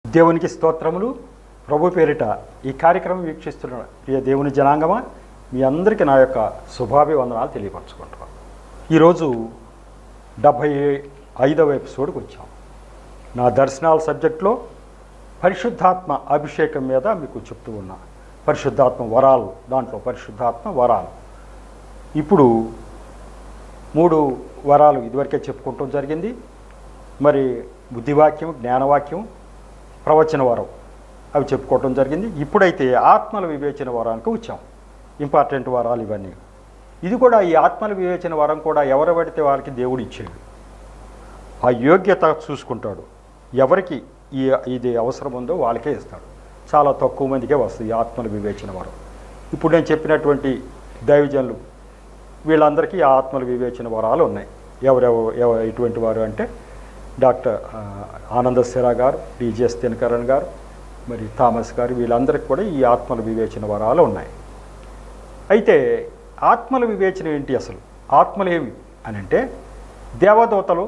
దేవునికి స్తోత్రములు ప్రభు పేరిట ఈ కార్యక్రమం వీక్షిస్తున్న ప్రియ దేవుని జనాంగమా మీ అందరికీ నా యొక్క శుభాభివందనాలు తెలియపరచుకుంటున్నాను ఈరోజు డెబ్భై ఐదవ ఎపిసోడ్కి వచ్చాం నా దర్శనాల సబ్జెక్ట్లో పరిశుద్ధాత్మ అభిషేకం మీద మీకు చెప్తూ ఉన్నా పరిశుద్ధాత్మ వరాలు దాంట్లో పరిశుద్ధాత్మ వరాలు ఇప్పుడు మూడు వరాలు ఇదివరకే చెప్పుకుంటాం జరిగింది మరి బుద్ధివాక్యం జ్ఞానవాక్యం ప్రవచన వరం అవి చెప్పుకోవటం జరిగింది ఇప్పుడైతే ఆత్మల వివేచన వరానికి వచ్చాం ఇంపార్టెంట్ వరాలు ఇవన్నీ ఇది కూడా ఈ ఆత్మల వివేచన వరం కూడా ఎవరు పడితే వారికి దేవుడు ఇచ్చేది ఆ యోగ్యత చూసుకుంటాడు ఎవరికి ఈ ఇది అవసరం ఉందో వాళ్ళకే ఇస్తాడు చాలా తక్కువ మందికే వస్తుంది ఈ ఆత్మల వివేచన వరం ఇప్పుడు నేను చెప్పినటువంటి దైవజనులు వీళ్ళందరికీ ఆ ఆత్మల వివేచన వరాలు ఉన్నాయి ఎవరెవరు ఎవ ఎటువంటి వారు అంటే డాక్టర్ ఆ, ఆనంద సిరా గారు డిజిఎస్ దినకరణ్ గారు మరి థామస్ గారు వీళ్ళందరికీ కూడా ఈ ఆత్మల వివేచన వరాలు ఉన్నాయి అయితే ఆత్మల వివేచన ఏంటి అసలు ఆత్మలు ఏమి అని అంటే దేవదూతలు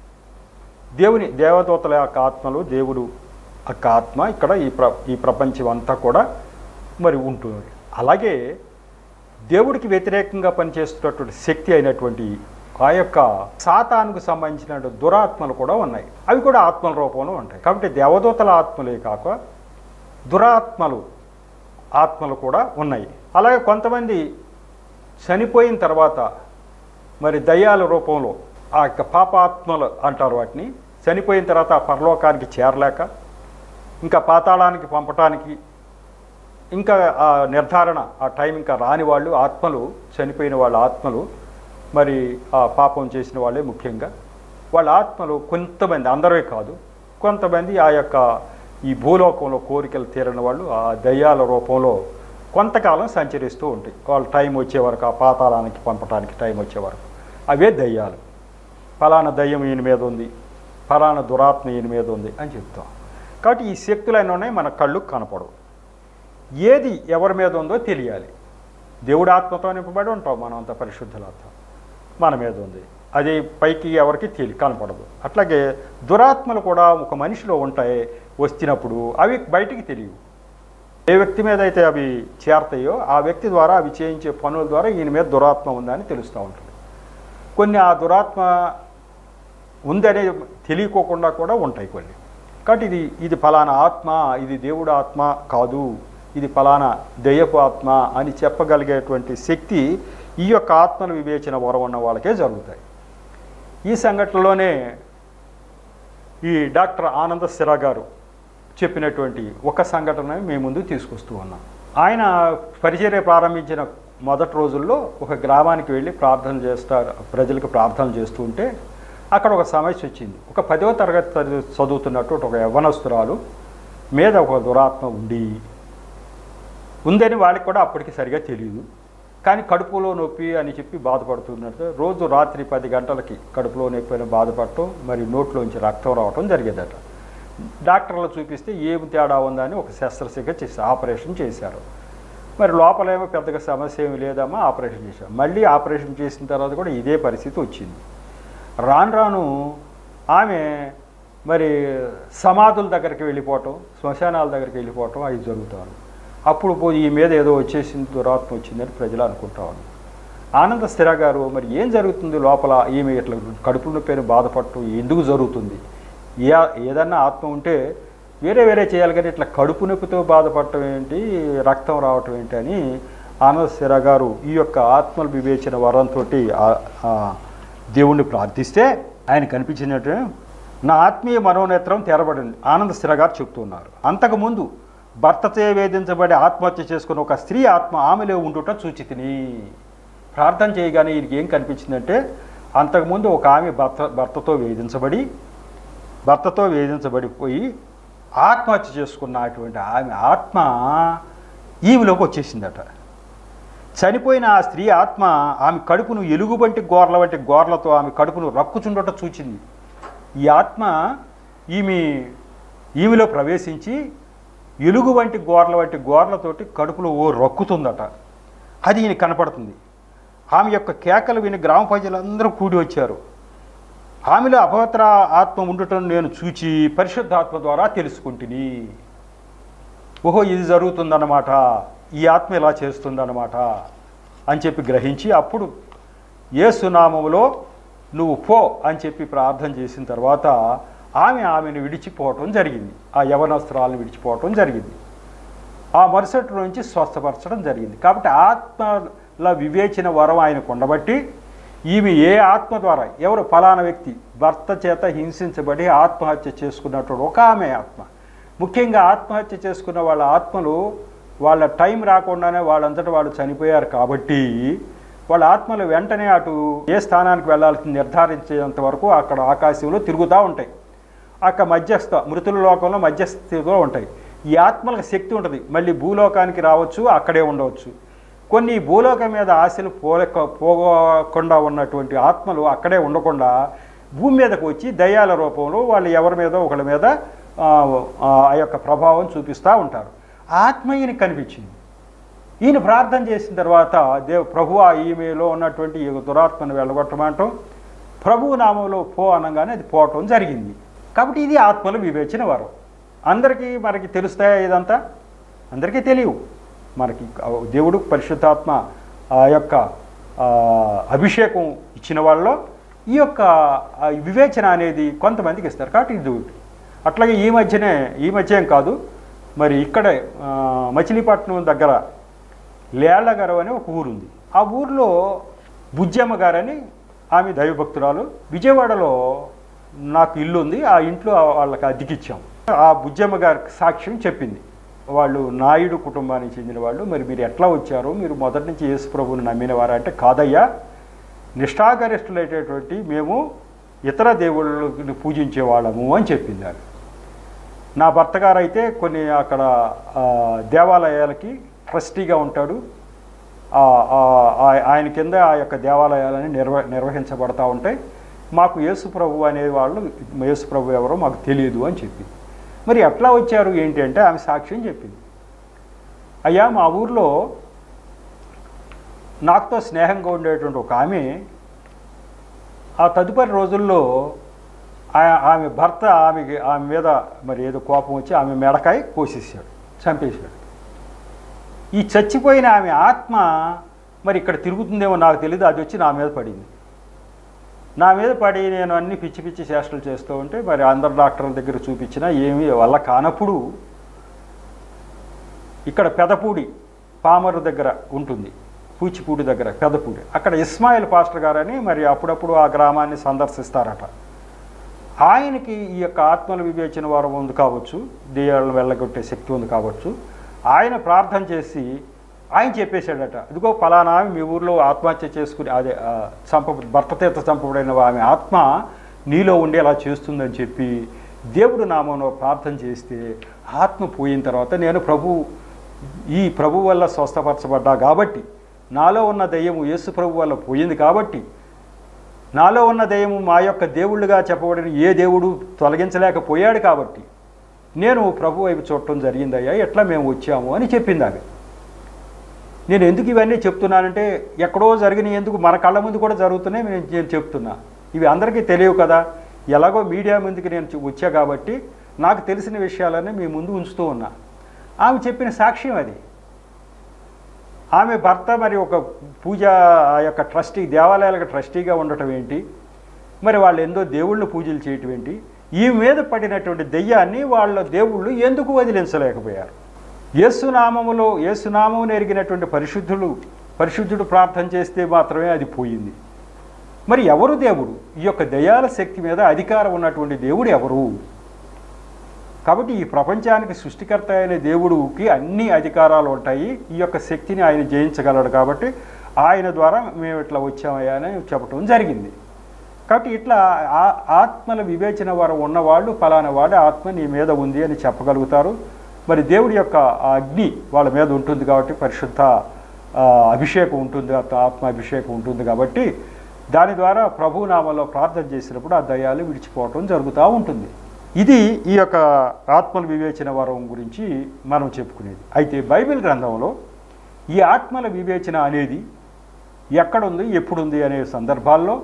దేవుని దేవదూతల యొక్క ఆత్మలు దేవుడు యొక్క ఆత్మ ఇక్కడ ఈ ప్ర ఈ ప్రపంచం అంతా కూడా మరి ఉంటుంది అలాగే దేవుడికి వ్యతిరేకంగా పనిచేస్తున్నటువంటి శక్తి అయినటువంటి ఆ యొక్క సాతానుకు సంబంధించిన దురాత్మలు కూడా ఉన్నాయి అవి కూడా ఆత్మల రూపంలో ఉంటాయి కాబట్టి దేవదూతల ఆత్మలే కాక దురాత్మలు ఆత్మలు కూడా ఉన్నాయి అలాగే కొంతమంది చనిపోయిన తర్వాత మరి దయ్యాల రూపంలో ఆ యొక్క పాపాత్మలు అంటారు వాటిని చనిపోయిన తర్వాత ఆ పరలోకానికి చేరలేక ఇంకా పాతాళానికి పంపటానికి ఇంకా ఆ నిర్ధారణ ఆ టైం ఇంకా రాని వాళ్ళు ఆత్మలు చనిపోయిన వాళ్ళ ఆత్మలు మరి ఆ పాపం చేసిన వాళ్ళే ముఖ్యంగా వాళ్ళ ఆత్మలు కొంతమంది అందరే కాదు కొంతమంది ఆ యొక్క ఈ భూలోకంలో కోరికలు తీరని వాళ్ళు ఆ దయ్యాల రూపంలో కొంతకాలం సంచరిస్తూ ఉంటాయి వాళ్ళ టైం వచ్చే వరకు ఆ పాతాళానికి పంపడానికి టైం వచ్చే వరకు అవే దయ్యాలు ఫలానా దయ్యం ఈయన మీద ఉంది ఫలానా దురాత్మ ఈయన మీద ఉంది అని చెప్తాం కాబట్టి ఈ శక్తులైన ఉన్నాయి మన కళ్ళు కనపడవు ఏది ఎవరి మీద ఉందో తెలియాలి దేవుడు ఆత్మతో నింపబడి ఉంటాం మనం అంత పరిశుద్ధులతో మన మీద ఉంది అది పైకి ఎవరికి తెలి కనపడదు అట్లాగే దురాత్మలు కూడా ఒక మనిషిలో ఉంటాయి వచ్చినప్పుడు అవి బయటికి తెలియవు ఏ వ్యక్తి మీద అయితే అవి చేరతాయో ఆ వ్యక్తి ద్వారా అవి చేయించే పనుల ద్వారా ఈయన మీద దురాత్మ ఉందని తెలుస్తూ ఉంటుంది కొన్ని ఆ దురాత్మ ఉందనే తెలియకోకుండా కూడా ఉంటాయి కొన్ని కాబట్టి ఇది ఇది ఫలానా ఆత్మ ఇది దేవుడు ఆత్మ కాదు ఇది ఫలానా దయ్యపు ఆత్మ అని చెప్పగలిగేటువంటి శక్తి ఈ యొక్క ఆత్మను వివేచన వరం ఉన్న వాళ్ళకే జరుగుతాయి ఈ సంఘటనలోనే ఈ డాక్టర్ ఆనంద సిరా గారు చెప్పినటువంటి ఒక సంఘటన మేము ముందు తీసుకొస్తూ ఉన్నాం ఆయన పరిచర్య ప్రారంభించిన మొదటి రోజుల్లో ఒక గ్రామానికి వెళ్ళి ప్రార్థన చేస్తారు ప్రజలకు ప్రార్థన చేస్తూ ఉంటే అక్కడ ఒక సమస్య వచ్చింది ఒక పదవ తరగతి చదువు- చదువుతున్నట్టు ఒక యవ్వనస్తురాలు మీద ఒక దురాత్మ ఉండి ఉందని వాళ్ళకి కూడా అప్పటికి సరిగా తెలియదు కానీ కడుపులో నొప్పి అని చెప్పి బాధపడుతున్నట్టు రోజు రాత్రి పది గంటలకి కడుపులో నొప్పి అని బాధపడటం మరి నోట్లోంచి రక్తం రావటం జరిగేదట డాక్టర్లు చూపిస్తే ఏమి తేడా ఉందని ఒక శస్త్రచికిత్స చేసి ఆపరేషన్ చేశారు మరి లోపలేమో పెద్దగా సమస్య ఏమి లేదమ్మా ఆపరేషన్ చేశారు మళ్ళీ ఆపరేషన్ చేసిన తర్వాత కూడా ఇదే పరిస్థితి వచ్చింది రాను రాను ఆమె మరి సమాధుల దగ్గరికి వెళ్ళిపోవటం శ్మశానాల దగ్గరికి వెళ్ళిపోవటం అవి జరుగుతాను అప్పుడు పోయి ఈ మీద ఏదో వచ్చేసింది దురాత్మ వచ్చిందని ప్రజలు అనుకుంటా ఉన్నారు ఆనంద స్థిర గారు మరి ఏం జరుగుతుంది లోపల ఈమె ఇట్లా కడుపు నొప్పిని బాధపడటం ఎందుకు జరుగుతుంది ఏ ఏదన్నా ఆత్మ ఉంటే వేరే వేరే చేయాలి కానీ ఇట్లా కడుపు నొప్పితో బాధపడటం ఏంటి రక్తం రావటం ఏంటి అని ఆనంద స్థిర గారు ఈ యొక్క ఆత్మల వివేచన వరంతో దేవుణ్ణి ప్రార్థిస్తే ఆయన కనిపించినట్టు నా ఆత్మీయ మనోనేత్రం తెరబడింది ఆనంద స్థిర గారు చెప్తున్నారు అంతకుముందు భర్తచే వేధించబడి ఆత్మహత్య చేసుకున్న ఒక స్త్రీ ఆత్మ ఆమెలో ఉండుట సూచితిని ప్రార్థన చేయగానే ఈయనకి ఏం కనిపించిందంటే అంతకుముందు ఒక ఆమె భర్త భర్తతో వేధించబడి భర్తతో వేధించబడిపోయి ఆత్మహత్య చేసుకున్నటువంటి ఆమె ఆత్మ ఈమెలోకి వచ్చేసిందట చనిపోయిన ఆ స్త్రీ ఆత్మ ఆమె కడుపును ఎలుగు వంటి గోర్ల వంటి గోర్లతో ఆమె కడుపును రక్కుచుండట చూచింది ఈ ఆత్మ ఈమె ఈమెలో ప్రవేశించి ఎలుగు వంటి గోర్ల వంటి గోర్లతోటి కడుపులో ఓ రక్కుతుందట అది ఈయన కనపడుతుంది ఆమె యొక్క కేకలు విని గ్రామ ప్రజలందరూ కూడి వచ్చారు ఆమెలో అపవిత్ర ఆత్మ ఉండటం నేను చూచి పరిశుద్ధాత్మ ద్వారా తెలుసుకుంటుని ఓహో ఇది జరుగుతుందన్నమాట ఈ ఆత్మ ఇలా చేస్తుందన్నమాట అని చెప్పి గ్రహించి అప్పుడు ఏసునామములో నువ్వు పో అని చెప్పి ప్రార్థన చేసిన తర్వాత ఆమె ఆమెను విడిచిపోవటం జరిగింది ఆ యవనస్త్రాలను విడిచిపోవటం జరిగింది ఆ మరుసటి నుంచి స్వస్థపరచడం జరిగింది కాబట్టి ఆత్మల వివేచన వరం ఆయనకు ఉండబట్టి ఈమె ఏ ఆత్మ ద్వారా ఎవరు ఫలానా వ్యక్తి భర్త చేత హింసించబడి ఆత్మహత్య చేసుకున్నటువంటి ఒక ఆమె ఆత్మ ముఖ్యంగా ఆత్మహత్య చేసుకున్న వాళ్ళ ఆత్మలు వాళ్ళ టైం రాకుండానే వాళ్ళంతటా వాళ్ళు చనిపోయారు కాబట్టి వాళ్ళ ఆత్మలు వెంటనే అటు ఏ స్థానానికి వెళ్ళాల్సి నిర్ధారించేంత వరకు అక్కడ ఆకాశంలో తిరుగుతూ ఉంటాయి అక్కడ మధ్యస్థ మృతుల లోకంలో మధ్యస్థితిలో ఉంటాయి ఈ ఆత్మలకు శక్తి ఉంటుంది మళ్ళీ భూలోకానికి రావచ్చు అక్కడే ఉండవచ్చు కొన్ని ఈ భూలోకం మీద ఆశలు పోలేక పోకుండా ఉన్నటువంటి ఆత్మలు అక్కడే ఉండకుండా భూమి మీదకు వచ్చి దయ్యాల రూపంలో వాళ్ళు ఎవరి మీద ఒకళ్ళ మీద ఆ, ఆ యొక్క ప్రభావం చూపిస్తూ ఉంటారు ఆ ఆత్మ ఈయన కనిపించింది ఈయన ప్రార్థన చేసిన తర్వాత దేవ్ ప్రభు ఈమెలో ఉన్నటువంటి ఈ దురాత్మను వెళ్ళగొట్టమంటాం ప్రభువు నామంలో పో అనగానే అది పోవటం జరిగింది కాబట్టి ఇది ఆత్మల వివేచన వరం అందరికీ మనకి తెలుస్తాయా ఇదంతా అందరికీ తెలియవు మనకి దేవుడు పరిశుద్ధాత్మ ఆ యొక్క ఆ, అభిషేకం ఇచ్చిన వాళ్ళలో ఈ యొక్క ఆ, వివేచన అనేది కొంతమందికి ఇస్తారు కాబట్టి ఇది ఒకటి అట్లాగే ఈ మధ్యనే ఈ మధ్య ఏం కాదు మరి ఇక్కడే ఆ, మచిలీపట్నం దగ్గర లేళ్లగరం అని ఒక ఊరు ఉంది ఆ ఊరిలో బుజ్జమ్మ గారని ఆమె దైవభక్తురాలు విజయవాడలో నాకు ఇల్లు ఉంది ఆ ఇంట్లో వాళ్ళకి అద్దెకిచ్చాం ఆ బుజ్జమ్మ గారికి సాక్ష్యం చెప్పింది వాళ్ళు నాయుడు కుటుంబానికి చెందిన వాళ్ళు మరి మీరు ఎట్లా వచ్చారు మీరు మొదటి నుంచి యేసు ప్రభువుని నమ్మిన వారా అంటే కాదయ్యా నిష్ఠాగరిష్ఠులైనటువంటి మేము ఇతర దేవుళ్ళని పూజించే వాళ్ళము అని చెప్పింది ఆమె నా భర్త గారు అయితే కొన్ని అక్కడ ఆ, దేవాలయాలకి ట్రస్టీగా ఉంటాడు ఆ, ఆ, ఆ- ఆయన కింద ఆ యొక్క దేవాలయాలని నిర్వ నిర్వహించబడతా ఉంటాయి మాకు యేసు ప్రభు అనే వాళ్ళు యేసు ప్రభు ఎవరో మాకు తెలియదు అని చెప్పింది మరి ఎట్లా వచ్చారు ఏంటి అంటే ఆమె సాక్ష్యం చెప్పింది అయ్యా మా ఊర్లో నాకుతో స్నేహంగా ఉండేటువంటి ఒక ఆమె ఆ తదుపరి రోజుల్లో ఆ- ఆమె భర్త ఆమెకి ఆమె మీద మరి ఏదో కోపం వచ్చి ఆమె మెడకాయ కోసేసాడు చంపేశాడు ఈ చచ్చిపోయిన ఆమె ఆత్మ మరి ఇక్కడ తిరుగుతుందేమో నాకు తెలియదు అది వచ్చి నా మీద పడింది నా మీద పడి నేను అన్ని పిచ్చి పిచ్చి చేష్టలు చేస్తూ ఉంటే మరి అందరు డాక్టర్ల దగ్గర చూపించినా ఏమీ వల్ల కానప్పుడు ఇక్కడ పెదపూడి పామరు దగ్గర ఉంటుంది పూచిపూడి దగ్గర పెదపూడి అక్కడ ఇస్మాయిల్ పాస్టర్ గారని మరి అప్పుడప్పుడు ఆ గ్రామాన్ని సందర్శిస్తారట ఆయనకి ఈ యొక్క ఆత్మల వివేచన వరం ఉంది కావచ్చు దెయ్యాలను వెళ్ళగొట్టే శక్తి ఉంది కావచ్చు ఆయన ప్రార్థన చేసి ఆయన చెప్పేశాడట ఇదిగో ఫలానా ఆమె మీ ఊర్లో ఆత్మహత్య చేసుకుని అదే ఆ, చంప భర్త చేత చంపబడిన ఆమె ఆత్మ నీలో ఉండి అలా చేస్తుందని చెప్పి దేవుడు నామంలో ప్రార్థన చేస్తే ఆత్మ పోయిన తర్వాత నేను ప్రభు ఈ ప్రభు వల్ల స్వస్థపరచబడ్డా కాబట్టి నాలో ఉన్న దయ్యము యేసు ప్రభు వల్ల పోయింది కాబట్టి నాలో ఉన్న దయ్యము మా యొక్క దేవుళ్ళుగా చెప్పబడిన ఏ దేవుడు తొలగించలేకపోయాడు కాబట్టి నేను ప్రభు వైపు చూడటం జరిగిందయ్యా ఎట్లా మేము వచ్చాము అని చెప్పింది ఆమె నేను ఎందుకు ఇవన్నీ చెప్తున్నానంటే ఎక్కడో జరిగిన ఎందుకు మన కళ్ళ ముందు కూడా జరుగుతున్నాయి నేను నేను చెప్తున్నా ఇవి అందరికీ తెలియవు కదా ఎలాగో మీడియా ముందుకి నేను చూ- వచ్చా కాబట్టి నాకు తెలిసిన విషయాలన్నీ మీ ముందు ఉంచుతూ ఉన్నా ఆమె చెప్పిన సాక్ష్యం అది ఆమె భర్త మరి ఒక పూజ ఆ యొక్క ట్రస్టీ దేవాలయాలకు ట్రస్టీగా ఉండటం ఏంటి మరి వాళ్ళు ఎందో దేవుళ్ళు పూజలు చేయటం ఏంటి ఈ మీద పడినటువంటి దెయ్యాన్ని వాళ్ళ దేవుళ్ళు ఎందుకు వదిలించలేకపోయారు యేసునామములో యేసునామం ఎరిగినటువంటి పరిశుద్ధులు పరిశుద్ధుడు ప్రార్థన చేస్తే మాత్రమే అది పోయింది మరి ఎవరు దేవుడు ఈ యొక్క దయాల శక్తి మీద అధికారం ఉన్నటువంటి దేవుడు ఎవరు కాబట్టి ఈ ప్రపంచానికి సృష్టికర్త అయిన దేవుడికి అన్ని అధికారాలు ఉంటాయి ఈ యొక్క శక్తిని ఆయన జయించగలడు కాబట్టి ఆయన ద్వారా మేము ఇట్లా వచ్చామయ్యా అని చెప్పడం జరిగింది కాబట్టి ఇట్లా ఆ- ఆత్మల వివేచన వారు ఉన్నవాళ్ళు ఫలానా వాడు ఆత్మ నీ మీద ఉంది అని చెప్పగలుగుతారు మరి దేవుడి యొక్క ఆ అగ్ని వాళ్ళ మీద ఉంటుంది కాబట్టి పరిశుద్ధ ఆ, అభిషేకం ఉంటుంది ఆ ఆత్మ అభిషేకం ఉంటుంది కాబట్టి దాని ద్వారా ప్రభు నామంలో ప్రార్థన చేసినప్పుడు ఆ దయాలు విడిచిపోవటం జరుగుతూ ఉంటుంది ఇది ఈ యొక్క ఆత్మల వివేచన వరం గురించి మనం చెప్పుకునేది అయితే బైబిల్ గ్రంథంలో ఈ ఆత్మల వివేచన అనేది ఎక్కడుంది ఎప్పుడుంది అనే సందర్భాల్లో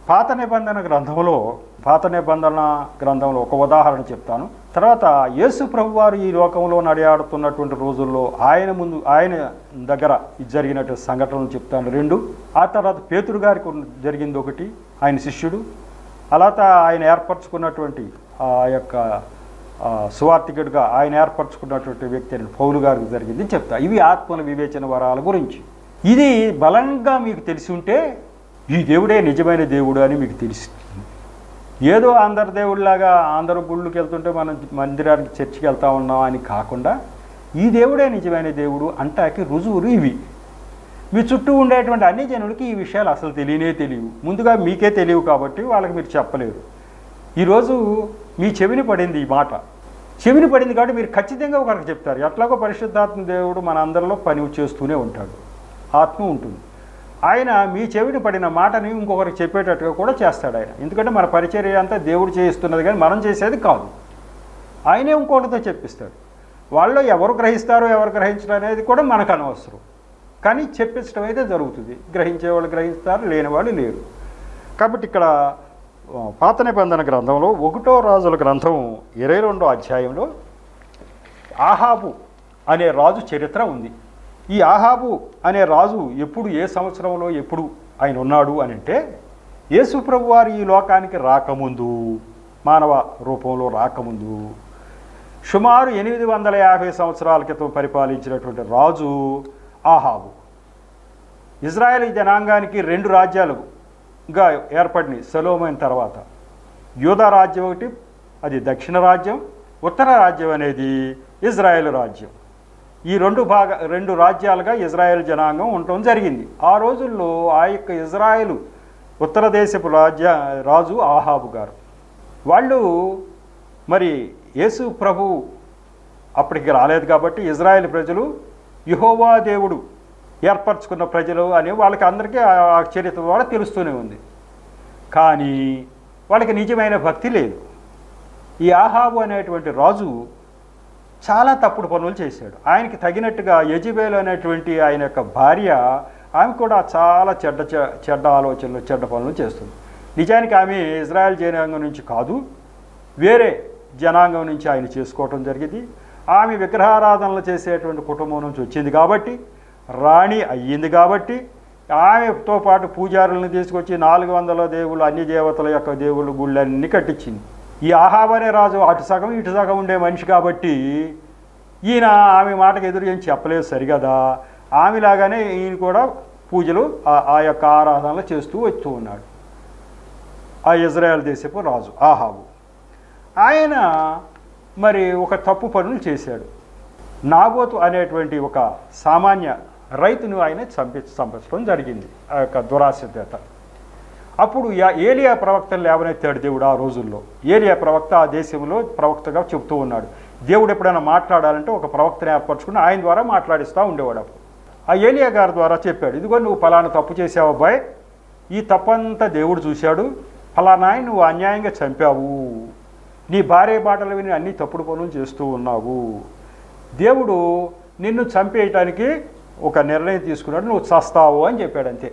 పాత నిబంధన గ్రంథంలో పాత నిబంధన గ్రంథంలో ఒక ఉదాహరణ చెప్తాను తర్వాత యేసు ప్రభు వారు ఈ లోకంలో నడియాడుతున్నటువంటి రోజుల్లో ఆయన ముందు ఆయన దగ్గర జరిగినటువంటి సంఘటనలు చెప్తాను రెండు ఆ తర్వాత పేతురు గారికి ఉన్న- జరిగింది ఒకటి ఆయన శిష్యుడు అలా ఆయన ఏర్పరచుకున్నటువంటి ఆ యొక్క ఆ, సువార్థికుడిగా ఆయన ఏర్పరచుకున్నటువంటి వ్యక్తి అని పౌలు గారికి జరిగింది చెప్తా ఇవి ఆత్మల వివేచన వరాల గురించి ఇది బలంగా మీకు తెలిసి ఉంటే ఈ దేవుడే నిజమైన దేవుడు అని మీకు తెలిసి ఏదో అందరి దేవుడిలాగా అందరూ గుళ్ళకి వెళ్తుంటే మనం మందిరానికి చర్చికి వెళ్తా ఉన్నాం అని కాకుండా ఈ దేవుడే నిజమైన దేవుడు అంటాకి రుజువులు ఇవి మీ చుట్టూ ఉండేటువంటి అన్ని జనులకి ఈ విషయాలు అసలు తెలియనే తెలియవు ముందుగా మీకే తెలియవు కాబట్టి వాళ్ళకి మీరు చెప్పలేరు ఈరోజు మీ చెవిని పడింది ఈ మాట చెవిని పడింది కాబట్టి మీరు ఖచ్చితంగా ఒకరికి చెప్తారు ఎట్లాగో పరిశుద్ధాత్మ దేవుడు మన అందరిలో పని చేస్తూనే ఉంటాడు ఆత్మ ఉంటుంది ఆయన మీ చెవిని పడిన మాటని ఇంకొకరికి చెప్పేటట్టుగా కూడా చేస్తాడు ఆయన ఎందుకంటే మన పరిచర్య అంతా దేవుడు చేయిస్తున్నది కానీ మనం చేసేది కాదు ఆయనే ఇంకోటితో చెప్పిస్తాడు వాళ్ళు ఎవరు గ్రహిస్తారో ఎవరు గ్రహించడం అనేది కూడా మనకు అనవసరం కానీ చెప్పించడం అయితే జరుగుతుంది గ్రహించే వాళ్ళు గ్రహిస్తారు లేని వాళ్ళు లేరు కాబట్టి ఇక్కడ ఆ, పాత నిబంధన గ్రంథంలో ఒకటో రాజుల గ్రంథం ఇరవై రెండో అధ్యాయంలో ఆహాబు అనే రాజు చరిత్ర ఉంది ఈ ఆహాబు అనే రాజు ఎప్పుడు ఏ సంవత్సరంలో ఎప్పుడు ఆయన ఉన్నాడు అని అంటే యేసు ప్రభు వారు ఈ లోకానికి రాకముందు మానవ రూపంలో రాకముందు సుమారు ఎనిమిది వందల యాభై సంవత్సరాల క్రితం పరిపాలించినటువంటి రాజు ఆహాబు ఇజ్రాయెల్ జనాంగానికి రెండు రాజ్యాలుగా ఏర్పడినాయి సలోమైన తర్వాత యూదా రాజ్యం ఒకటి అది దక్షిణ రాజ్యం ఉత్తర రాజ్యం అనేది ఇజ్రాయెల్ రాజ్యం ఈ రెండు భాగ రెండు రాజ్యాలుగా ఇజ్రాయెల్ జనాంగం ఉండటం జరిగింది ఆ రోజుల్లో ఆ యొక్క ఇజ్రాయెల్ ఉత్తర దేశపు రాజ్య రాజు ఆహాబు గారు వాళ్ళు మరి యేసు ప్రభు అప్పటికి రాలేదు కాబట్టి ఇజ్రాయెల్ ప్రజలు యహోవా దేవుడు ఏర్పరచుకున్న ప్రజలు అని వాళ్ళకి అందరికీ ఆ ఆ చరిత్ర ద్వారా తెలుస్తూనే ఉంది కానీ వాళ్ళకి నిజమైన భక్తి లేదు ఈ ఆహాబు అనేటువంటి రాజు చాలా తప్పుడు పనులు చేశాడు ఆయనకి తగినట్టుగా యజబేలు అనేటువంటి ఆయన యొక్క భార్య ఆమె కూడా చాలా చెడ్డ చె- చెడ్డ ఆలోచనలు చెడ్డ పనులు చేస్తుంది నిజానికి ఆమె ఇజ్రాయెల్ జనాంగం నుంచి కాదు వేరే జనాంగం నుంచి ఆయన చేసుకోవటం జరిగింది ఆమె విగ్రహారాధనలు చేసేటువంటి కుటుంబం నుంచి వచ్చింది కాబట్టి రాణి అయ్యింది కాబట్టి ఆమెతో పాటు పూజారులను తీసుకొచ్చి నాలుగు వందల దేవుళ్ళు అన్ని దేవతల యొక్క దేవుళ్ళు గుళ్ళన్నీ కట్టించింది ఈ ఆహాబనే రాజు అటు సగం ఇటు సగం ఉండే మనిషి కాబట్టి ఈయన ఆమె మాటకు ఎదురు ఏం చెప్పలేదు సరిగదా ఆమెలాగానే ఈయన కూడా పూజలు ఆ- ఆ యొక్క ఆరాధనలు చేస్తూ వస్తూ ఉన్నాడు ఆ ఇజ్రాయెల్ దేశపు రాజు ఆహాబు ఆయన మరి ఒక తప్పు పనులు చేశాడు నాబోతు అనేటువంటి ఒక సామాన్య రైతును ఆయన చంపి చంపించడం జరిగింది ఆ యొక్క దురాశత అప్పుడు యా- ఏలియా ప్రవక్తను లేవనెత్తాడు దేవుడు ఆ రోజుల్లో ఏలియా ప్రవక్త ఆ దేశంలో ప్రవక్తగా చెబుతూ ఉన్నాడు దేవుడు ఎప్పుడైనా మాట్లాడాలంటే ఒక ప్రవక్తని ఏర్పరచుకుని ఆయన ద్వారా మాట్లాడిస్తూ ఉండేవాడు అప్పుడు ఆ ఏలియా గారి ద్వారా చెప్పాడు ఇదిగో నువ్వు ఫలానా తప్పు చేసావు అబ్బాయి ఈ తప్పంతా దేవుడు చూశాడు ఫలానా ఆయన నువ్వు అన్యాయంగా చంపావు నీ భార్య మాటలు విని అన్ని తప్పుడు పనులు చేస్తూ ఉన్నావు దేవుడు నిన్ను చంపేయటానికి ఒక నిర్ణయం తీసుకున్నాడు నువ్వు చస్తావు అని చెప్పాడు అంతే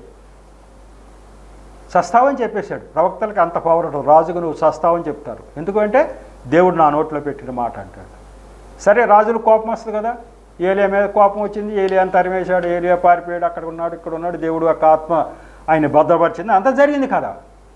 చస్తావని చెప్పేశాడు ప్రవక్తలకు అంత పవర్ ఉంటుంది రాజుకు నువ్వు చస్తావని చెప్తారు ఎందుకంటే దేవుడు నా నోట్లో పెట్టిన మాట అంటాడు సరే రాజులు కోపం వస్తుంది కదా ఏలియా మీద కోపం వచ్చింది ఏలియా అంత తరిమేశాడు ఏలియా పారిపోయాడు అక్కడ ఉన్నాడు ఇక్కడ ఉన్నాడు దేవుడు యొక్క ఆత్మ ఆయన భద్రపరిచింది అంత జరిగింది కదా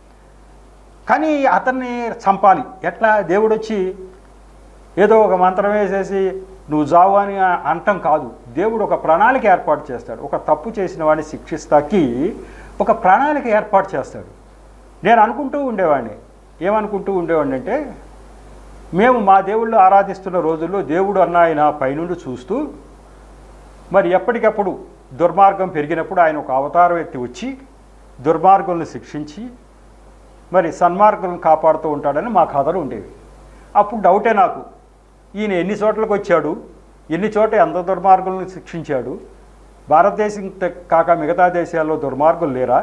కానీ అతన్ని చంపాలి ఎట్లా దేవుడు వచ్చి ఏదో ఒక మంత్రం వేసేసి నువ్వు జావు అని అంటం కాదు దేవుడు ఒక ప్రణాళిక ఏర్పాటు చేస్తాడు ఒక తప్పు చేసిన వాడిని శిక్షిస్తాకి ఒక ప్రణాళిక ఏర్పాటు చేస్తాడు నేను అనుకుంటూ ఉండేవాడిని ఏమనుకుంటూ ఉండేవాడిని అంటే మేము మా దేవుళ్ళు ఆరాధిస్తున్న రోజుల్లో దేవుడు అన్న ఆయన పైనుండి చూస్తూ మరి ఎప్పటికప్పుడు దుర్మార్గం పెరిగినప్పుడు ఆయన ఒక అవతారం ఎత్తి వచ్చి దుర్మార్గులను శిక్షించి మరి సన్మార్గులను కాపాడుతూ ఉంటాడని మా కథలు ఉండేవి అప్పుడు డౌటే నాకు ఈయన ఎన్ని చోట్లకు వచ్చాడు ఎన్ని చోట ఎంత దుర్మార్గులను శిక్షించాడు భారతదేశం త- కాక మిగతా దేశాల్లో దుర్మార్గులు లేరా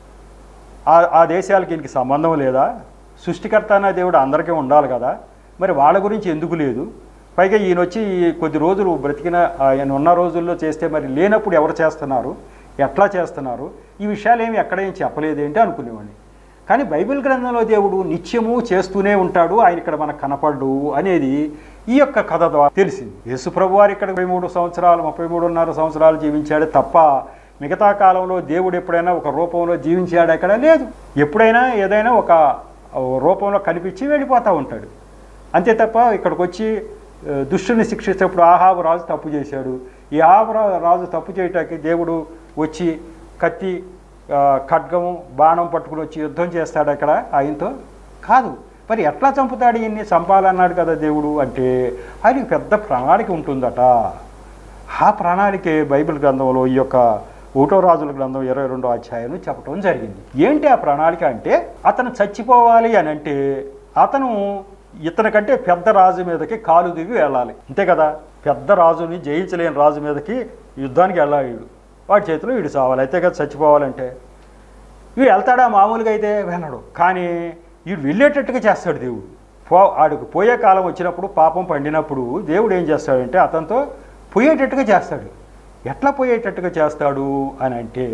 ఆ ఆ దేశాలకి ఈయనకి సంబంధం లేదా సృష్టికర్త అనే దేవుడు అందరికీ ఉండాలి కదా మరి వాళ్ళ గురించి ఎందుకు లేదు పైగా ఈయన వచ్చి ఈ కొద్ది రోజులు బ్రతికిన ఆయన ఉన్న రోజుల్లో చేస్తే మరి లేనప్పుడు ఎవరు చేస్తున్నారు ఎట్లా చేస్తున్నారు ఈ విషయాలు ఏమి ఎక్కడ ఏం చెప్పలేదేంటి అనుకునేవాడిని కానీ బైబిల్ గ్రంథంలో దేవుడు నిత్యము చేస్తూనే ఉంటాడు ఆయన ఇక్కడ మనకు కనపడ్డు అనేది ఈ యొక్క కథ ద్వారా తెలిసింది యేసు ప్రభు వారు ఇక్కడ ముప్పై మూడు సంవత్సరాలు ముప్పై మూడున్నర సంవత్సరాలు జీవించాడు తప్ప మిగతా కాలంలో దేవుడు ఎప్పుడైనా ఒక రూపంలో జీవించాడు ఎక్కడ లేదు ఎప్పుడైనా ఏదైనా ఒక రూపంలో కనిపించి వెళ్ళిపోతూ ఉంటాడు అంతే తప్ప ఇక్కడికి వచ్చి ఆ, దుష్టుని శిక్షించేటప్పుడు ఆహాబు రాజు తప్పు చేశాడు ఈ ఆహాబు రా- రాజు తప్పు చేయటానికి దేవుడు వచ్చి కత్తి ఆ, ఖడ్గము బాణం పట్టుకుని వచ్చి యుద్ధం చేస్తాడు అక్కడ ఆయనతో కాదు మరి ఎట్లా చంపుతాడు ఈయన్ని చంపాలన్నాడు కదా దేవుడు అంటే ఆయనకి పెద్ద ప్రణాళిక ఉంటుందట ఆ ప్రణాళికే బైబిల్ గ్రంథంలో ఈ యొక్క ఒకటో రాజుల గ్రంథం ఇరవై రెండో అధ్యాయం చెప్పడం జరిగింది ఏంటి ఆ ప్రణాళిక అంటే అతను చచ్చిపోవాలి అని అంటే అతను ఇతనికంటే పెద్ద రాజు మీదకి కాలు దిగి వెళ్ళాలి అంతే కదా పెద్ద రాజుని జయించలేని రాజు మీదకి యుద్ధానికి వెళ్ళాలి వీడు వాడి చేతిలో వీడు చావాలి అయితే కదా చచ్చిపోవాలంటే వీడు వెళ్తాడా మామూలుగా అయితే వెళ్ళడు కానీ వీడు వెళ్ళేటట్టుగా చేస్తాడు దేవుడు పో ఆడికి పోయే కాలం వచ్చినప్పుడు పాపం పండినప్పుడు దేవుడు ఏం చేస్తాడంటే అతనితో పోయేటట్టుగా చేస్తాడు ఎట్లా పోయేటట్టుగా చేస్తాడు అని అంటే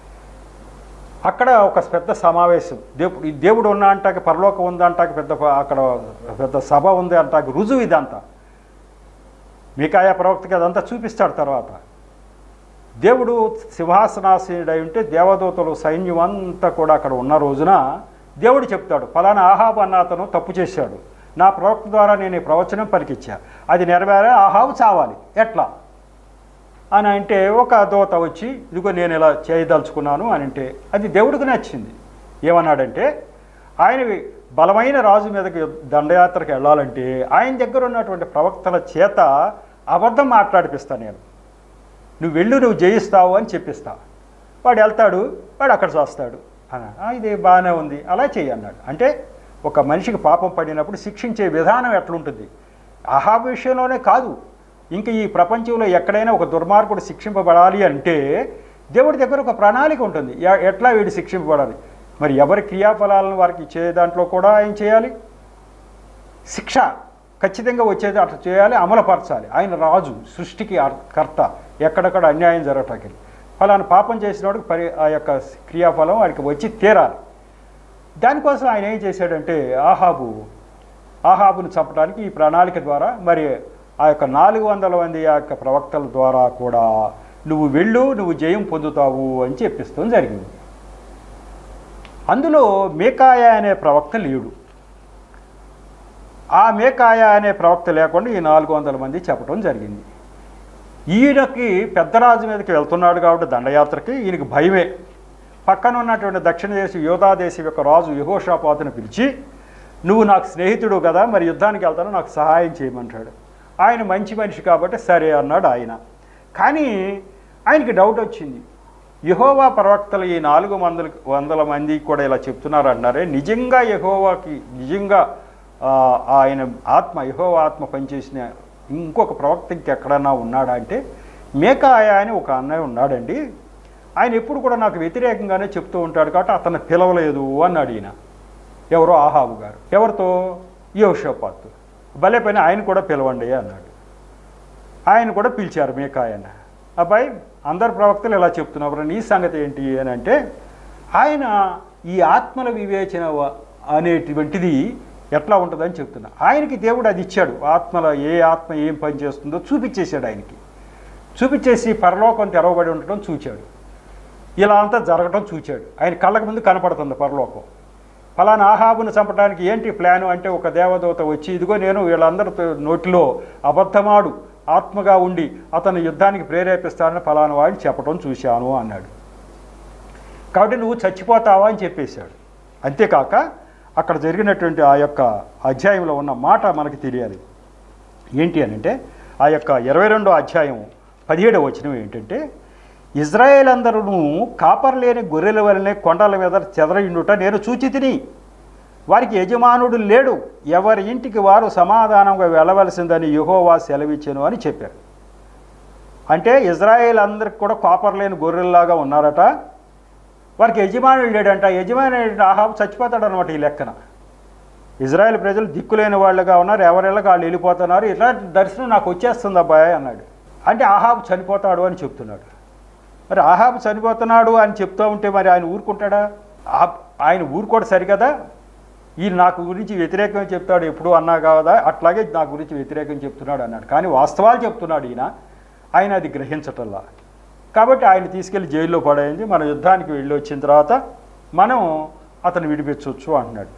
అక్కడ ఒక పెద్ద సమావేశం దేవుడు ఈ దేవుడు ఉన్న అంటాకి పరలోకం ఉంది అంటాకి పెద్ద ప- అక్కడ పెద్ద సభ ఉంది అంటాకి రుజువు ఇదంతా మీకాయ ప్రవక్తకి అదంతా చూపిస్తాడు తర్వాత దేవుడు సింహాసనాసీనుడై ఉంటే దేవదూతలు సైన్యం అంతా కూడా అక్కడ ఉన్న రోజున దేవుడు చెప్తాడు ఫలానా ఆహాబు అన్న అతను తప్పు చేశాడు నా ప్రవక్త ద్వారా నేను ఈ ప్రవచనం పలికిచ్చా అది నెరవేరే ఆహాబు చావాలి ఎట్లా అని అంటే ఒక దోత వచ్చి ఇదిగో నేను ఇలా చేయదలుచుకున్నాను అని అంటే అది దేవుడికి నచ్చింది ఏమన్నాడంటే ఆయన బలమైన రాజు మీదకి దండయాత్రకు వెళ్ళాలంటే ఆయన దగ్గర ఉన్నటువంటి ప్రవక్తల చేత అబద్ధం మాట్లాడిపిస్తాను నేను నువ్వు వెళ్ళు నువ్వు జయిస్తావు అని చెప్పిస్తా వాడు వెళ్తాడు వాడు అక్కడ చేస్తాడు అన్నాడు "ఆ, ఇది బాగానే ఉంది అలా చెయ్యి అన్నాడు అంటే ఒక మనిషికి పాపం పడినప్పుడు శిక్షించే విధానం ఎట్లుంటుంది అహాబ్ విషయంలోనే కాదు ఇంకా ఈ ప్రపంచంలో ఎక్కడైనా ఒక దుర్మార్గుడు శిక్షింపబడాలి అంటే దేవుడి దగ్గర ఒక ప్రణాళిక ఉంటుంది ఎ- ఎట్లా వీడు శిక్షింపబడాలి మరి ఎవరి క్రియాఫలాలను వారికి ఇచ్చే దాంట్లో కూడా ఆయన చేయాలి శిక్ష ఖచ్చితంగా వచ్చేది అట్లా చేయాలి అమలుపరచాలి ఆయన రాజు సృష్టికి అర్- కర్త ఎక్కడెక్కడ అన్యాయం జరగటానికి ఫలానా పాపం చేసినవాడికి పరి ఆ యొక్క క్రియాఫలం వాడికి వచ్చి తీరాలి దానికోసం ఆయన ఏం చేశాడంటే ఆహాబు ఆహాబును చంపడానికి ఈ ప్రణాళిక ద్వారా మరి ఆ యొక్క నాలుగు వందల మంది ఆ యొక్క ప్రవక్తల ద్వారా కూడా నువ్వు వెళ్ళు నువ్వు జయం పొందుతావు అని చెప్పిస్తాం జరిగింది అందులో మేకాయ అనే ప్రవక్త లేడు ఆ మేకాయ అనే ప్రవక్త లేకుండా ఈ నాలుగు వందల మంది చెప్పడం జరిగింది ఈయనకి పెద్దరాజు మీదకి వెళ్తున్నాడు కాబట్టి దండయాత్రకి ఈయనకి భయమే పక్కన ఉన్నటువంటి దక్షిణ దేశం యోధా దేశం యొక్క రాజు యహోషాపాతును పిలిచి నువ్వు నాకు స్నేహితుడు కదా మరి యుద్ధానికి వెళ్తాను నాకు సహాయం చేయమంటాడు ఆయన మంచి మనిషి కాబట్టి సరే అన్నాడు ఆయన కానీ ఆయనకి డౌట్ వచ్చింది యహోవా ప్రవక్తలు ఈ నాలుగు వందల వందల మంది కూడా ఇలా చెప్తున్నారు అన్నారే నిజంగా యహోవాకి నిజంగా ఆ, ఆయన ఆత్మ యహోవా ఆత్మ పనిచేసిన ఇంకొక ప్రవక్త ఇంకెక్కడన్నా ఉన్నాడా అంటే మేకాయ అని ఒక అన్నయ్య ఉన్నాడండి ఆయన ఎప్పుడు కూడా నాకు వ్యతిరేకంగానే చెప్తూ ఉంటాడు కాబట్టి అతను పిలవలేదు అన్నాడు ఈయన ఎవరో ఆహాబు గారు ఎవరితో యోషపాత్ భలే పని ఆయన కూడా పిలవండి అన్నాడు ఆయన కూడా పిలిచారు మేకాయన అబ్బాయి అందరు ప్రవక్తలు ఇలా చెప్తున్నారు నీ సంగతి ఏంటి అని అంటే ఆయన ఈ ఆత్మల వివేచన వ- అనేటువంటిది ఎట్లా ఉంటుందని చెప్తున్నా ఆయనకి దేవుడు అది ఇచ్చాడు ఆత్మల ఏ ఆత్మ ఏం పని చేస్తుందో చూపించేశాడు ఆయనకి చూపించేసి పరలోకం తెరవబడి ఉండటం చూచాడు ఇలా అంతా జరగటం చూచాడు ఆయన కళ్ళకు ముందు కనపడుతుంది పరలోకం ఫలానా ఆహాబును చంపడానికి ఏంటి ప్లాను అంటే ఒక దేవదూత వచ్చి ఇదిగో నేను వీళ్ళందరి నోటిలో అబద్ధమాడు ఆత్మగా ఉండి అతను యుద్ధానికి ప్రేరేపిస్తానని ఫలానా వాడిని చెప్పడం చూశాను అన్నాడు కాబట్టి నువ్వు చచ్చిపోతావా అని చెప్పేశాడు అంతేకాక అక్కడ జరిగినటువంటి ఆ యొక్క అధ్యాయంలో ఉన్న మాట మనకి తెలియాలి ఏంటి అని అంటే ఆ యొక్క ఇరవై రెండో అధ్యాయం పదిహేడవ వచనం ఏంటంటే ఇజ్రాయేల్ అందరూ కాపర్ లేని గొర్రెల వలనే కొండల మీద చెదరయుండుట నేను చూచి తిని వారికి యజమానుడు లేడు ఎవరి ఇంటికి వారు సమాధానంగా వెళ్ళవలసిందని యెహోవా సెలవిచ్చాను అని చెప్పారు అంటే ఇజ్రాయేల్ అందరికి కూడా కాపర్ లేని గొర్రెల్లాగా ఉన్నారట వారికి యజమానుడు లేడంట యజమానుడు ఆహాబు చచ్చిపోతాడు అనమాట ఈ లెక్కన ఇజ్రాయెల్ ప్రజలు దిక్కులేని వాళ్ళుగా ఉన్నారు ఎవరెళ్ళకి వాళ్ళు వెళ్ళిపోతున్నారు ఇట్లాంటి దర్శనం నాకు వచ్చేస్తుంది అబ్బాయి అన్నాడు అంటే ఆహాబు చనిపోతాడు అని చెప్తున్నాడు మరి ఆహాబు చనిపోతున్నాడు అని చెప్తూ ఉంటే మరి ఆయన ఊరుకుంటాడా ఆ- ఆయన ఊరుకోడు సరికదా ఈయన నాకు గురించి వ్యతిరేకంగా చెప్తాడు ఎప్పుడు అన్నా కాదా అట్లాగే నా గురించి వ్యతిరేకం చెప్తున్నాడు అన్నాడు కానీ వాస్తవాలు చెప్తున్నాడు ఈయన ఆయన అది గ్రహించటల్లా కాబట్టి ఆయన తీసుకెళ్లి జైల్లో పడేయింది మన యుద్ధానికి వెళ్ళి వచ్చిన తర్వాత మనం అతను విడిపించవచ్చు అంటున్నాడు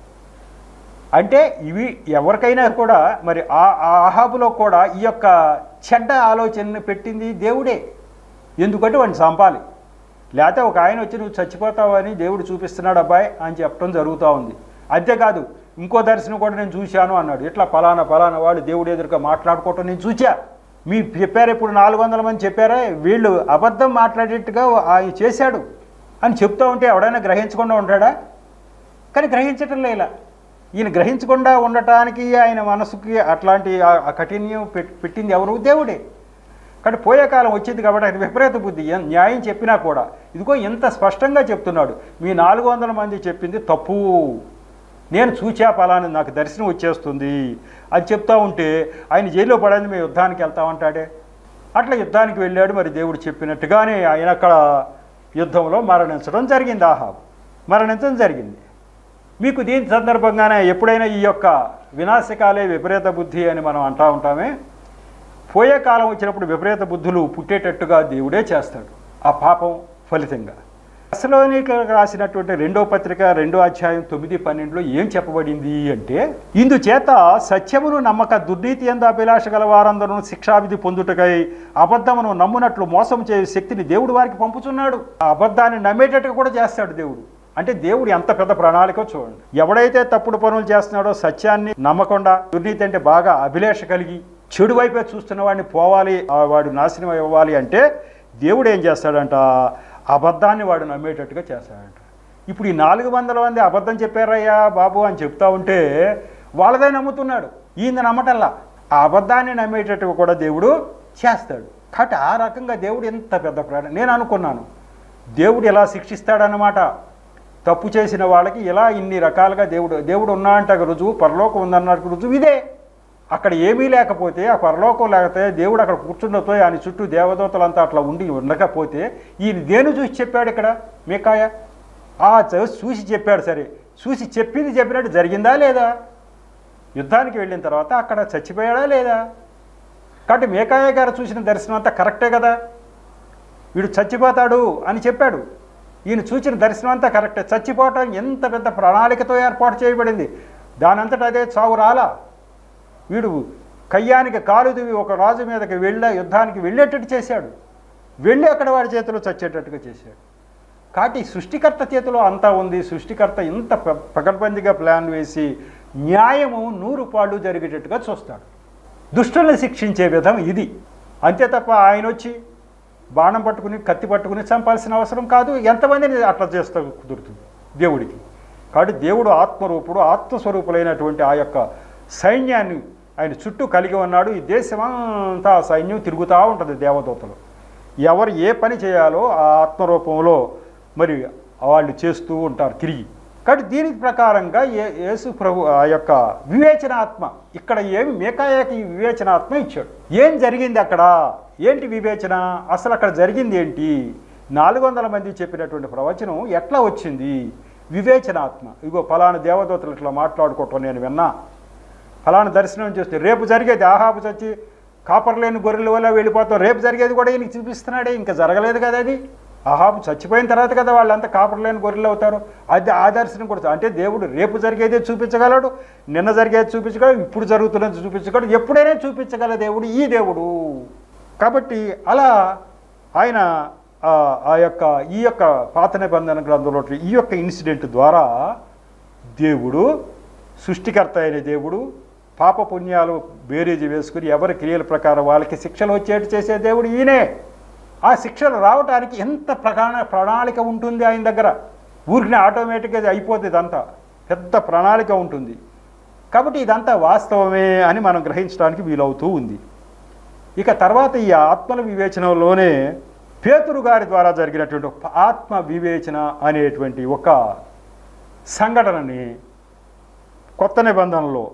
అంటే ఇవి ఎవరికైనా కూడా మరి ఆ ఆ ఆహాబులో కూడా ఈ యొక్క చెడ్డ ఆలోచనను పెట్టింది దేవుడే ఎందుకంటే వాడిని చంపాలి లేకపోతే ఒక ఆయన వచ్చి నువ్వు చచ్చిపోతావని దేవుడు చూపిస్తున్నాడు అబ్బాయి అని చెప్పడం జరుగుతూ ఉంది అంతేకాదు ఇంకో దర్శనం కూడా నేను చూశాను అన్నాడు ఇట్లా పలానా పలానా వాడు దేవుడు ఎదురుగా మాట్లాడుకోవటం నేను చూచా మీ చెప్పారు ఇప్పుడు నాలుగు వందల మంది చెప్పారా వీళ్ళు అబద్ధం మాట్లాడేట్టుగా ఆయన చేశాడు అని చెప్తూ ఉంటే ఎవడైనా గ్రహించకుండా ఉంటాడా కానీ గ్రహించటం లేలా ఈయన గ్రహించకుండా ఉండటానికి ఆయన మనసుకి అట్లాంటి ఆ- ఆ కఠిన్యం పెట్- పెట్టింది ఎవరు దేవుడే కానీ పోయే కాలం వచ్చింది కాబట్టి ఆయన విపరీత బుద్ధి ఎన్- న్యాయం చెప్పినా కూడా ఇదిగో ఇంత స్పష్టంగా చెప్తున్నాడు మీ నాలుగు వందల మంది చెప్పింది తప్పు నేను చూచా పలాని నాకు దర్శనం వచ్చేస్తుంది అది చెప్తా ఉంటే ఆయన జైల్లో పడేది మేము యుద్ధానికి వెళ్తామంటాడే అట్లా యుద్ధానికి వెళ్ళాడు మరి దేవుడు చెప్పినట్టుగానే ఆయన అక్కడ యుద్ధంలో మరణించడం జరిగింది ఆహాబు మరణించడం జరిగింది మీకు దీని సందర్భంగానే ఎప్పుడైనా ఈ యొక్క వినాశకాలే విపరీత బుద్ధి అని మనం అంటా ఉంటామే పోయే కాలం వచ్చినప్పుడు విపరీత బుద్ధులు పుట్టేటట్టుగా దేవుడే చేస్తాడు ఆ పాపం ఫలితంగా అసలోనికలకు రాసినటువంటి రెండో పత్రిక రెండో అధ్యాయం తొమ్మిది పన్నెండులో ఏం చెప్పబడింది అంటే ఇందుచేత సత్యమును నమ్మక దుర్నీతి ఎందు అభిలాష గల వారందరూ శిక్షావిధి పొందుటకై అబద్ధమును నమ్మునట్లు మోసం చేయు శక్తిని దేవుడు వారికి పంపుతున్నాడు ఆ అబద్ధాన్ని నమ్మేటట్టుగా కూడా చేస్తాడు దేవుడు అంటే దేవుడు ఎంత పెద్ద ప్రణాళిక చూడండి ఎవడైతే తప్పుడు పనులు చేస్తున్నాడో సత్యాన్ని నమ్మకుండా దుర్నీతి అంటే బాగా అభిలేష కలిగి చెడు వైపే చూస్తున్న వాడిని పోవాలి ఆ వాడు నాశనం అవ్వాలి అంటే దేవుడు ఏం చేస్తాడంట అబద్ధాన్ని వాడు నమ్మేటట్టుగా చేస్తాడంట ఇప్పుడు ఈ నాలుగు వందల మంది అబద్ధం చెప్పారయ్యా బాబు అని చెప్తా ఉంటే వాళ్ళదే నమ్ముతున్నాడు ఈయన నమ్మటల్లా ఆ అబద్ధాన్ని నమ్మేటట్టుగా కూడా దేవుడు చేస్తాడు కాబట్టి ఆ రకంగా దేవుడు ఎంత పెద్ద ప్రాణం నేను అనుకున్నాను దేవుడు ఎలా శిక్షిస్తాడన్నమాట తప్పు చేసిన వాళ్ళకి ఇలా ఇన్ని రకాలుగా దేవుడు దేవుడు ఉన్నా అంటే రుజువు పరలోకం ఉందన్నట్టు రుజువు ఇదే అక్కడ ఏమీ లేకపోతే ఆ పరలోకం లేకపోతే దేవుడు అక్కడ కూర్చున్నతో ఆయన చుట్టూ దేవదూతలంతా అట్లా ఉండి ఉండకపోతే ఈయన దేని చూసి చెప్పాడు ఇక్కడ మీకాయ ఆ చ- చూసి చెప్పాడు సరే చూసి చెప్పింది చెప్పినట్టు జరిగిందా లేదా యుద్ధానికి వెళ్ళిన తర్వాత అక్కడ చచ్చిపోయాడా లేదా కాబట్టి మేకాయ గారు చూసిన దర్శనం అంతా కరెక్టే కదా వీడు చచ్చిపోతాడు అని చెప్పాడు ఈయన చూచిన దర్శనం అంతా కరెక్టే చచ్చిపోవటం ఎంత పెద్ద ప్రణాళికతో ఏర్పాటు చేయబడింది దానంతట అదే చావు రాలా వీడు కయ్యానికి కాలు దువ్వి ఒక రాజు మీదకి వెళ్ళ యుద్ధానికి వెళ్ళేటట్టు చేశాడు వెళ్ళి అక్కడ వాడి చేతిలో చచ్చేటట్టుగా చేశాడు కాబట్టి సృష్టికర్త చేతిలో అంతా ఉంది సృష్టికర్త ఇంత ప- పకడ్బందీగా ప్లాన్ వేసి న్యాయము నూరు పాళ్ళు జరిగేటట్టుగా చూస్తాడు దుష్టుల్ని శిక్షించే విధం ఇది అంతే తప్ప ఆయన వచ్చి బాణం పట్టుకుని కత్తి పట్టుకుని చంపాల్సిన అవసరం కాదు ఎంతమందిని అట్లా చేస్తా కుదురుతుంది దేవుడికి కాబట్టి దేవుడు ఆత్మరూపుడు ఆత్మస్వరూపులైనటువంటి ఆ యొక్క సైన్యాన్ని ఆయన చుట్టూ కలిగి ఉన్నాడు ఈ దేశమంతా ఆ సైన్యం తిరుగుతూ ఉంటుంది దేవదూతలు ఎవరు ఏ పని చేయాలో ఆ ఆత్మరూపంలో మరి వాళ్ళు చేస్తూ ఉంటారు తిరిగి కాబట్టి దీని ప్రకారంగా ఏ యేసు ప్రభు ఆ యొక్క వివేచనాత్మ ఇక్కడ ఏమి మేకాయకి ఈ వివేచనాత్మ ఇచ్చాడు ఏం జరిగింది అక్కడ ఏంటి వివేచన అసలు అక్కడ జరిగింది ఏంటి నాలుగు వందల మంది చెప్పినటువంటి ప్రవచనం ఎట్లా వచ్చింది వివేచనాత్మ ఇగో ఫలానా దేవదూతలు ఇట్లా మాట్లాడుకోవటం నేను విన్నా ఫలానా దర్శనం చేస్తే రేపు జరిగేది ఆహాబు చచ్చి కాపర్లేని గొర్రెల వల్ల వెళ్ళిపోతాం రేపు జరిగేది కూడా ఈయనకి చూపిస్తున్నాడే ఇంకా జరగలేదు కదా అది ఆహాబు చచ్చిపోయిన తర్వాత కదా వాళ్ళంతా కాపర్లేని గొర్రెలు అవుతారు అది ఆ దర్శనం కూడా అంటే దేవుడు రేపు జరిగేదే చూపించగలడు నిన్న జరిగేది చూపించగలడు ఇప్పుడు జరుగుతున్నది చూపించగలడు ఎప్పుడైనా చూపించగల దేవుడు ఈ దేవుడు కాబట్టి అలా ఆయన ఆ- ఆ యొక్క ఈ యొక్క పాత నిబంధన గ్రంథంలో ఈ యొక్క ఇన్సిడెంట్ ద్వారా దేవుడు సృష్టికర్త అయిన దేవుడు పాప పుణ్యాలు బేరీజు వేసుకుని ఎవరి క్రియల ప్రకారం వాళ్ళకి శిక్షలు వచ్చేట్టు చేసే దేవుడు ఈయనే ఆ శిక్షలు రావడానికి ఎంత ప్రకాణ ప్రణాళిక ఉంటుంది ఆయన దగ్గర ఊరికి ఆటోమేటిక్గా అది అయిపోతుంది ఇదంతా పెద్ద ప్రణాళిక ఉంటుంది కాబట్టి ఇదంతా వాస్తవమే అని మనం గ్రహించడానికి వీలవుతూ ఉంది ఇక తర్వాత ఈ ఆత్మల వివేచనలోనే పేతురు గారి ద్వారా జరిగినటువంటి ఒక ఆత్మ వివేచన అనేటువంటి ఒక సంఘటనని కొత్త నిబంధనలో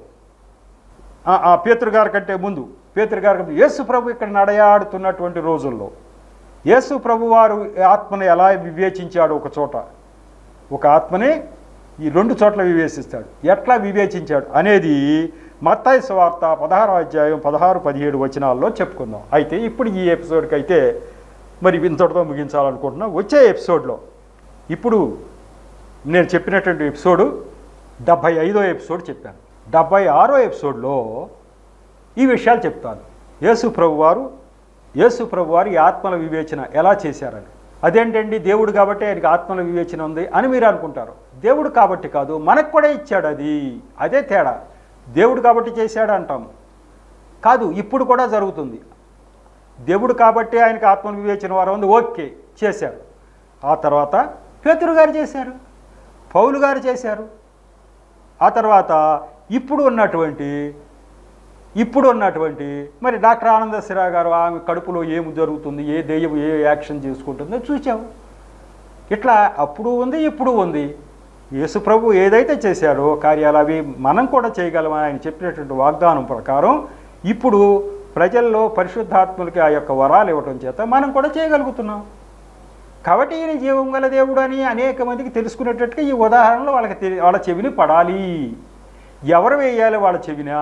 ఆ- ఆ పేతురు గారి కంటే ముందు పేతురు గారి కంటే యేసు ప్రభు ఇక్కడ నడయాడుతున్నటువంటి రోజుల్లో యేసు ప్రభు వారు ఆత్మను ఎలా వివేచించాడు ఒక చోట ఒక ఆత్మనే ఈ రెండు చోట్ల వివేచిస్తాడు ఎట్లా వివేచించాడు అనేది మత్తాయి సువార్త పదహారు అధ్యాయం పదహారు పదిహేడు వచనాల్లో చెప్పుకుందాం అయితే ఇప్పుడు ఈ ఎపిసోడ్కి అయితే మరి ఇంతటితో ముగించాలనుకుంటున్నా వచ్చే ఎపిసోడ్లో ఇప్పుడు నేను చెప్పినటువంటి ఎపిసోడు డెబ్భై ఐదో ఎపిసోడ్ చెప్పాను డెబ్భై ఆరో ఎపిసోడ్లో ఈ విషయాలు చెప్తాను యేసు ప్రభు వారు యేసు ప్రభు వారు ఈ ఆత్మల వివేచన ఎలా చేశారని అదేంటండి దేవుడు కాబట్టి ఆయనకి ఆత్మల వివేచన ఉంది అని మీరు అనుకుంటారు దేవుడు కాబట్టి కాదు మనకు కూడా ఇచ్చాడు అది అదే తేడా దేవుడు కాబట్టి చేశాడు అంటాం కాదు ఇప్పుడు కూడా జరుగుతుంది దేవుడు కాబట్టి ఆయనకి ఆత్మ వివేచన వారం ఉంది ఓకే చేశారు ఆ తర్వాత పేతురు గారు చేశారు పౌలు గారు చేశారు ఆ తర్వాత ఇప్పుడు ఉన్నటువంటి ఇప్పుడు ఉన్నటువంటి మరి డాక్టర్ ఆనంద సిరా గారు ఆమె కడుపులో ఏమి జరుగుతుంది ఏ దెయ్యం ఏ యాక్షన్ చేసుకుంటుందో చూసాము ఇట్లా అప్పుడు ఉంది ఇప్పుడు ఉంది యేసు ప్రభు ఏదైతే చేశారో కార్యాలు అవి మనం కూడా చేయగలమని ఆయన చెప్పినటువంటి వాగ్దానం ప్రకారం ఇప్పుడు ప్రజల్లో పరిశుద్ధాత్మలకి ఆ యొక్క వరాలు ఇవ్వటం చేత మనం కూడా చేయగలుగుతున్నాం కాబట్టి ఈయన జీవం గల దేవుడు అని అనేక మందికి తెలుసుకునేటట్టుగా ఈ ఉదాహరణలు వాళ్ళకి తెలి- వాళ్ళ చెవిని పడాలి ఎవరు వేయాలి వాళ్ళ చెవినా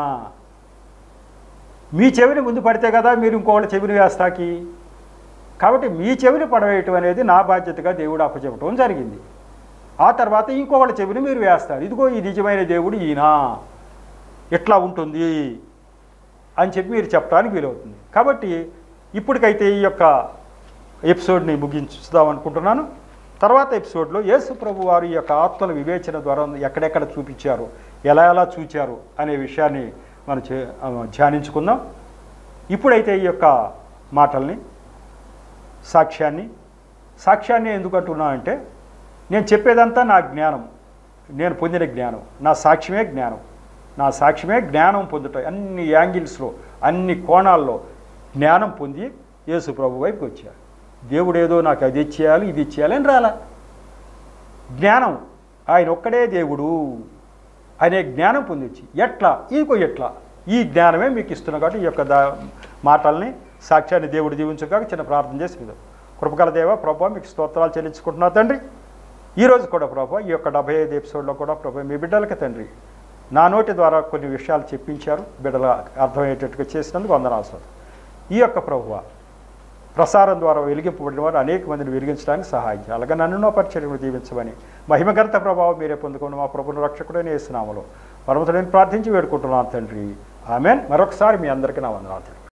మీ చెవిని ముందు పడితే కదా మీరు ఇంకోళ్ళ చెవిని వేస్తాకి కాబట్టి మీ చెవిని పడవేయటం అనేది నా బాధ్యతగా దేవుడు అప్పచెప్పటం జరిగింది ఆ తర్వాత ఇంకొకళ్ళ చెవిని మీరు వేస్తారు ఇదిగో ఈ నిజమైన దేవుడు ఈయన ఎట్లా ఉంటుంది అని చెప్పి మీరు చెప్పడానికి వీలవుతుంది కాబట్టి ఇప్పటికైతే ఈ యొక్క ఎపిసోడ్ని ముగించుదాం అనుకుంటున్నాను తర్వాత ఎపిసోడ్లో యేసు ప్రభు వారు ఈ యొక్క ఆత్మల వివేచన ద్వారా ఎక్కడెక్కడ చూపించారు ఎలా ఎలా చూచారు అనే విషయాన్ని మనం చే ఆ, ధ్యానించుకుందాం ఇప్పుడైతే ఈ యొక్క మాటల్ని సాక్ష్యాన్ని సాక్ష్యాన్ని ఎందుకు అంటున్నా అంటే నేను చెప్పేదంతా నా జ్ఞానం నేను పొందిన జ్ఞానం నా సాక్ష్యమే జ్ఞానం నా సాక్ష్యమే జ్ఞానం పొందుట అన్ని యాంగిల్స్లో అన్ని కోణాల్లో జ్ఞానం పొంది యేసు ప్రభు వైపుకి వచ్చారు దేవుడు ఏదో నాకు అది ఇచ్చేయాలి ఇది ఇచ్చేయాలి అని రాలా జ్ఞానం ఆయన ఒక్కడే దేవుడు అనే జ్ఞానం పొందించి ఎట్లా ఇంకో ఎట్లా ఈ జ్ఞానమే మీకు ఇస్తున్నా కాబట్టి ఈ యొక్క దా మాటల్ని సాక్ష్యాన్ని దేవుడు దీవించగా చిన్న ప్రార్థన చేసి మీద కృపగల దేవ ప్రభా మీకు స్తోత్రాలు చెల్లించుకుంటున్నా తండ్రి ఈరోజు కూడా ప్రభా ఈ యొక్క డెబ్బై ఐదు ఎపిసోడ్లో కూడా ప్రభా మీ బిడ్డలకి తండ్రి నా నోటి ద్వారా కొన్ని విషయాలు చెప్పించారు బిడ్డల అర్థమయ్యేటట్టుగా చేసినందుకు వందనాలు సార్ ఈ యొక్క ప్రభువ ప్రసారం ద్వారా వెలిగింపబడిన వారు అనేక మందిని వెలిగించడానికి సహాయం చేయాలి అలాగే నన్ను నా పరిచర్యను దీవించమని మహిమగంత ప్రభావం మీరే పొందుకుని మా ప్రభుని రక్షకుడైన వేస్తున్నామలో పరమతుడిని ప్రార్థించి వేడుకుంటున్నాను తండ్రి ఆమెన్ మరొకసారి మీ అందరికీ నా వందనాలు తండ్రి